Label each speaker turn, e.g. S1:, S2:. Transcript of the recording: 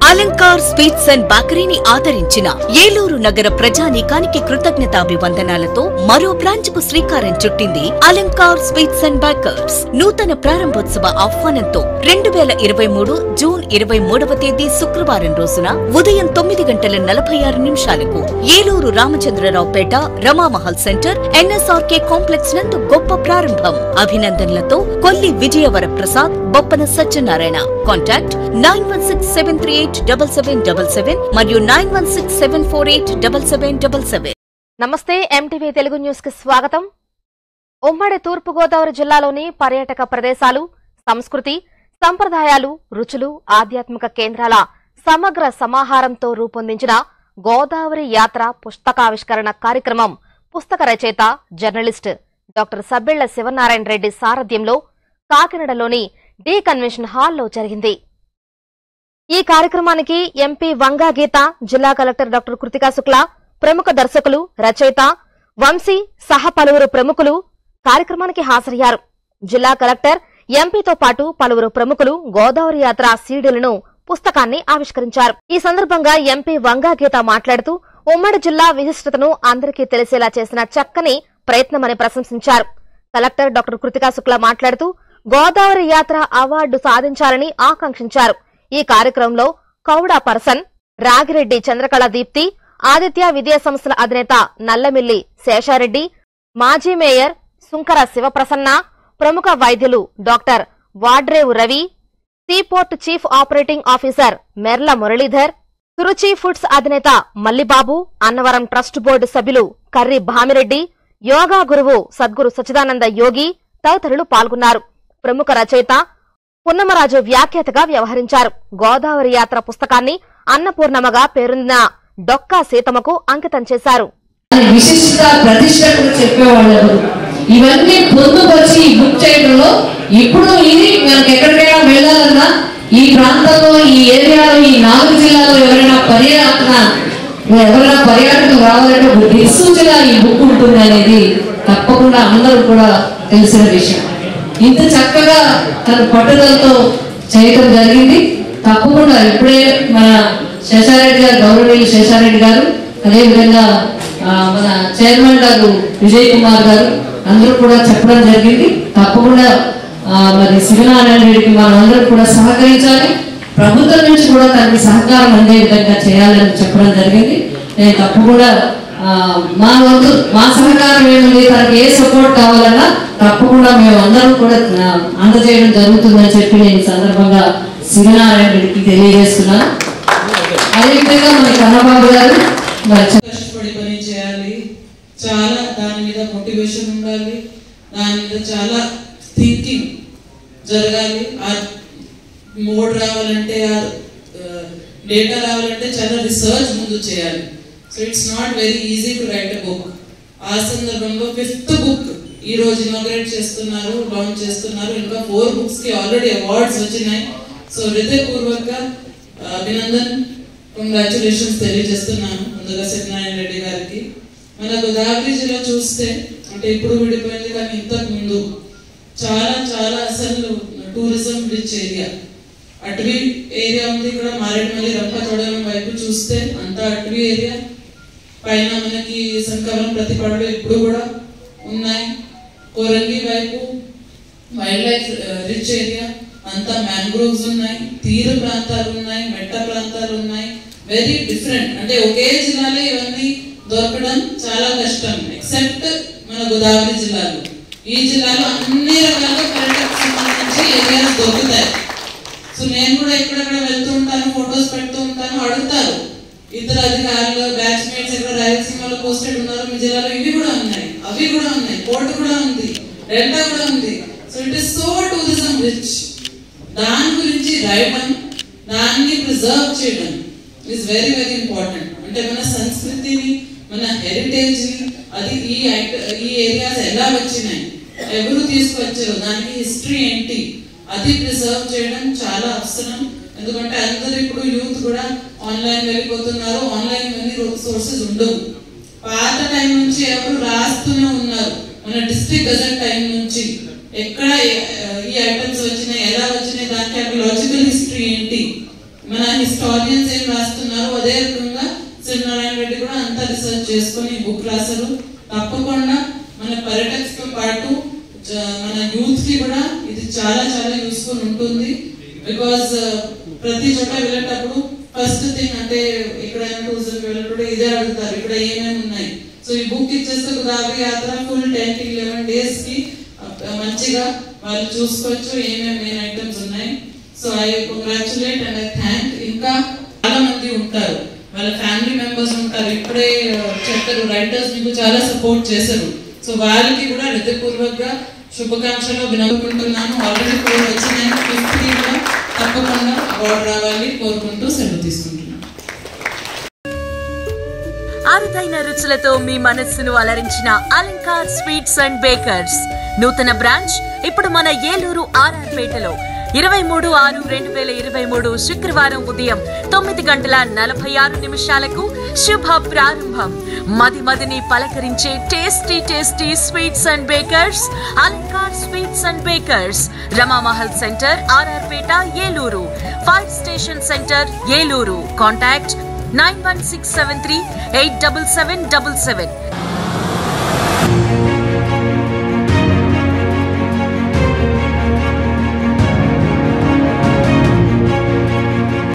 S1: Alankar sweets and బేకరీని ఆదరించిన ఏలూరు నగర ప్రజానీకానికి కృతజ్ఞతాభివందనాలతో మరో బ్రాంచ్ కు శ్రీకారం చుట్టింది అలంకార్ స్వీట్స్ అండ్ బేకర్స్ నూతన ప్రారంభోత్సవ ఆహ్వానంతో రెండు వేల ఇరవై మూడు జూన్ ఇరవై మూడవ తేదీ శుక్రవారం రోజున ఉదయం తొమ్మిది గంటల నలభై ఆరు నిమిషాలకు Eluru Ramachandraraopeta Ramamahal centre NSRK complex నందు గొప్ప ప్రారంభం అభినందనలతో Kolli Vijayavara Prasad Boppana Satyanarayana contact nine one six seven three eight double seven double seven మరియు nine one six seven four eight double seven double seven
S2: నమస్తే ఎంటీవీ తెలుగు న్యూస్ కి స్వాగతం ఉమ్మడి తూర్పుగోదావరి జిల్లాలోని పర్యాటక ప్రదేశాలు సంస్కృతి సంప్రదాయాలు రుచులు ఆధ్యాత్మిక కేంద్రాల సమగ్ర సమాహారంతో రూపొందించిన గోదావరి యాత్ర పుస్తకావిష్కరణ కార్యక్రమం పుస్తక రచయిత జర్నలిస్ట్ డాక్టర్ సబ్బిళ్ల శివనారాయణ రెడ్డి సారథ్యంలో కాకినాడలోని డి కన్వెన్షన్ హాల్లో జరిగింది ఈ కార్యక్రమానికి ఎంపీ వంగా గీత జిల్లా కలెక్టర్ డాక్టర్ కృతికా శుక్లా ప్రముఖ దర్శకులు రచయిత వంశీ సహా పలువురు ప్రముఖులు కార్యక్రమానికి హాజరయ్యారు జిల్లా కలెక్టర్ ఎంపీతో పాటు పలువురు ప్రముఖులు గోదావరి యాత్ర సీడీలను పుస్తకాన్ని ఆవిష్కరించారు ఈ సందర్భంగా ఎంపీ వంగా గీత మాట్లాడుతూ ఉమ్మడి జిల్లా విశిష్టతను అందరికీ తెలిసేలా చేసిన చక్కని ప్రయత్నమని ప్రశంసించారు కలెక్టర్ డాక్టర్ కృతికా శుక్లా మాట్లాడుతూ గోదావరి యాత్ర అవార్డు సాధించాలని ఆకాంక్షించారు ఈ కార్యక్రమంలో కౌడా పర్సన్ రాగిరెడ్డి చంద్రకళ దీప్తి ఆదిత్య విద్యా సంస్థల అధినేత నల్లమిల్లి శేషారెడ్డి మాజీ మేయర్ సుంకర శివప్రసన్న ప్రముఖ వైద్యులు doctor Vadrevu Ravi seaport chief operating officer Merla Muralidhar Suruchi foods అధినేత మల్లిబాబు అన్నవరం ట్రస్ట్ బోర్డు సభ్యులు కర్రి భామిరెడ్డి యోగా గురువు సద్గురు సచిదానంద యోగి తదితరులు పాల్గొన్నారు ప్రముఖ రచయిత పున్నమరాజు వ్యాఖ్యాతగా వ్యవహరించారు గోదావరి యాత్ర పుస్తకాన్ని అన్నపూర్ణమగా పేరొందిన డొక్కా సీతమ్మకు అంకితం చేశారు
S3: దాని విశిష్టత ప్రతిష్ట కూడా చెప్పేవాళ్ళు ఎవరు ఇవన్నీ పొందుపరిచి బుక్ చేయడంలో ఇప్పుడు ఇది మనకి ఎక్కడికైనా వెళ్ళాలన్నా ఈ ప్రాంతంలో ఈ ఏరియాలో ఈ నాలుగు జిల్లాలో ఎవరైనా పర్యాటన ఎవరైనా పర్యాటకులు రావాలంటే ఒక దిక్సూచిగా ఈ బుక్ ఉంటుంది అనేది తప్పకుండా అందరూ కూడా తెలిసిన విషయం ఇంత చక్కగా తన పట్టుదలతో చేయడం జరిగింది తప్పకుండా ఇప్పుడే మన శేషారెడ్డి గారు గౌరవనీయులు శేషారెడ్డి గారు అదేవిధంగా ఆ, మన చైర్మన్ గారు విజయ్ కుమార్ గారు అందరూ కూడా చెప్పడం జరిగింది తప్పకుండా ఆ, మరి శివనారాయణ రెడ్డికి మనందరూ కూడా సహకరించాలి ప్రభుత్వం నుంచి కూడా తనకి సహకారం అందే విధంగా చేయాలని చెప్పడం జరిగింది నేను తప్పకుండా ఆ, మా వంతు మా సహకారం ఏముంది తనకి ఏ సపోర్ట్ కావాలన్నా తప్పకుండా మేము అందరం కూడా ఆ, అందజేయడం జరుగుతుందని చెప్పి నేను ఈ సందర్భంగా శివనారాయణ రెడ్డికి తెలియజేస్తున్నాను అదేవిధంగా మన కన్నబాబు గారు మరి చ-
S4: కష్టపడి పని చేయాలి చాలా దాని మీద మోటివేషన్ ఉండాలి దాని మీద చాలా థింకింగ్ జరగాలి ఆ మోడ్ రావాలంటే ఆ డేటా రావాలంటే చాలా రిసర్చ్ ముందు చేయాలి so it's not very easy to write a book ఆ సందర్భంలో ఫిఫ్త్ బుక్ ఈ రోజు ఇనాగ్రేట్ చేస్తున్నారు లాంచ్ చేస్తున్నారు ఇంకా ఫోర్ బుక్స్ కి ఆల్రెడీ అవార్డ్స్ వచ్చినాయి సో హృదయపూర్వక అభినందన్ కంగ్రాచులేషన్స్ తెలియజేస్తున్నాను ముందుగా సత్యనారాయణ రెడ్డి గారికి మన గోదావరి జిల్లా చూస్తే అంటే ఇప్పుడు విడిపోయింది కానీ ఇంతకు ముందు చాలా చాలా అసలు టూరిజం రిచ్ ఏరియా అటవీ ఏరియా ఉంది ఇక్కడ మారేడుమల్లి రంపచోడవరం వైపు చూస్తే అంతా అటవీ ఏరియా పైన మనకి సంకవరం ప్రతిపాడులు ఇప్పుడు కూడా ఉన్నాయి కోరంగి వైపు వైల్డ్ లైఫ్ రిచ్ ఏరియా అంతా మ్యాంగ్రోవ్స్ ఉన్నాయి తీర ప్రాంతాలు ఉన్నాయి మెట్ట ప్రాంతాలు ఉన్నాయి వెరీ డిఫరెంట్ అంటే ఒకే జిల్లాలో ఇవన్నీ దొరకడం చాలా కష్టం ఎక్సెప్ట్ మన గోదావరి జిల్లాలో ఈ జిల్లాలో అన్ని రకాల పర్యాటక సంబంధించి ఏరియాస్ దొరుకుతాయి సో నేను కూడా ఎక్కడెక్కడ వెళ్తూ ఉంటాను ఫొటోస్ పెడుతూ ఉంటాను అడుగుతారు ఇద్దరు అధికారులు బ్యాచ్ మేట్స్ ఎక్కడ రాయలసీమలో పోస్టెడ్ ఉన్నారు మీ జిల్లాలో ఇవి కూడా ఉన్నాయి అవి కూడా ఉన్నాయి పోర్ట్ కూడా ఉంది డెల్టా కూడా ఉంది so it is so tourism rich దాని గురించి రాయడం దాన్ని ప్రిజర్వ్ చేయడం ఇస్ వెరీ వెరీ ఇంపార్టెంట్ అంటే మన సంస్కృతిని మన హెరిటేజ్ ని అది ఈ ఐట- ఈ ఏరియాస్ ఎలా వచ్చినాయి ఎవరు తీసుకొచ్చారు దానికి హిస్టరీ ఏంటి అది ప్రిజర్వ్ చేయడం చాలా అవసరం ఎందుకంటే అందరూ ఇప్పుడు యూత్ కూడా ఆన్లైన్ వెళ్ళిపోతున్నారు ఆన్లైన్ అన్ని సోర్సెస్ ఉండవు పాత టైం నుంచి ఎవరు రాస్తూనే ఉన్నారు మన డిస్ట్రిక్ట్ గజెట్ టైం నుంచి ఎక్కడ ఏ- ఈ ఐటమ్స్ వచ్చినాయి ఎలా వచ్చినాయి దానికి లాజికల్ హిస్టరీ ఏంటి మన హిస్టారియన్స్ ఏం రాస్తున్నారో అదే రకంగా శ్రీనారాయణ రెడ్డి కూడా అంతా రీసెర్చ్ చేసుకొని బుక్ రాశారు తప్పకుండా మన పర్యటకతో పాటు జ- మన యూత్ కి కూడా ఇది చాలా చాలా యూస్ఫుల్ ఉంటుంది బికాస్ ప్రతి చోట వెళ్ళేటప్పుడు ఫస్ట్ థింగ్ అంటే ఎక్కడైనా టూరిజం వెళ్ళేటప్పుడు ఇదే అడుగుతారు ఇక్కడ ఏమేమి ఉన్నాయి సో ఈ బుక్ ఇచ్చేస్తే గోదావరి యాత్ర ఫుల్ టెన్ కి లెవెన్ డేస్ కి ఆ, మంచిగా వాళ్ళు చూసుకోవచ్చు ఏమేమి మెయిన్ ఐటమ్స్ ఉన్నాయి so I congratulate and I thank ఇంకా చాలా మంది ఉంటారు వాళ్ళ ఫ్యామిలీ మెంబర్స్ ఉంటారు ఇప్పుడే ఆ, చెప్పారు రైటర్స్ మీకు చాలా సపోర్ట్ చేశారు సో వాళ్ళకి కూడా హృదయపూర్వకంగా శుభాకాంక్షలు వినవుకుంటున్నాను ఆల్రెడీ ఫోర్ వచ్చినాయి ఫిఫ్త్ కూడా తప్పకుండా అవార్డు రావాలి కోరుకుంటూ సెలవు తీసుకుంటున్నాను
S1: అరుదైన రుచులతో మీ మనస్సును అలరించిన అలంకార్ స్వీట్స్ అండ్ బేకర్స్ నూతన బ్రాంచ్ ఇప్పుడు మన ఏలూరు ఆర్ఆర్ పేటలో ఇరవై మూడు ఆరు రెండు వేల ఇరవై మూడు శుక్రవారం ఉదయం తొమ్మిది గంటల నలభై ఆరు నిమిషాలకు శుభ ప్రారంభం మది మదిని పలకరించే tasty tasty sweets and bakers Alankar sweets and bakers Ramamahal centre RR Peta Eluru fire station centre Eluru contact nine one six seven three eight double seven double seven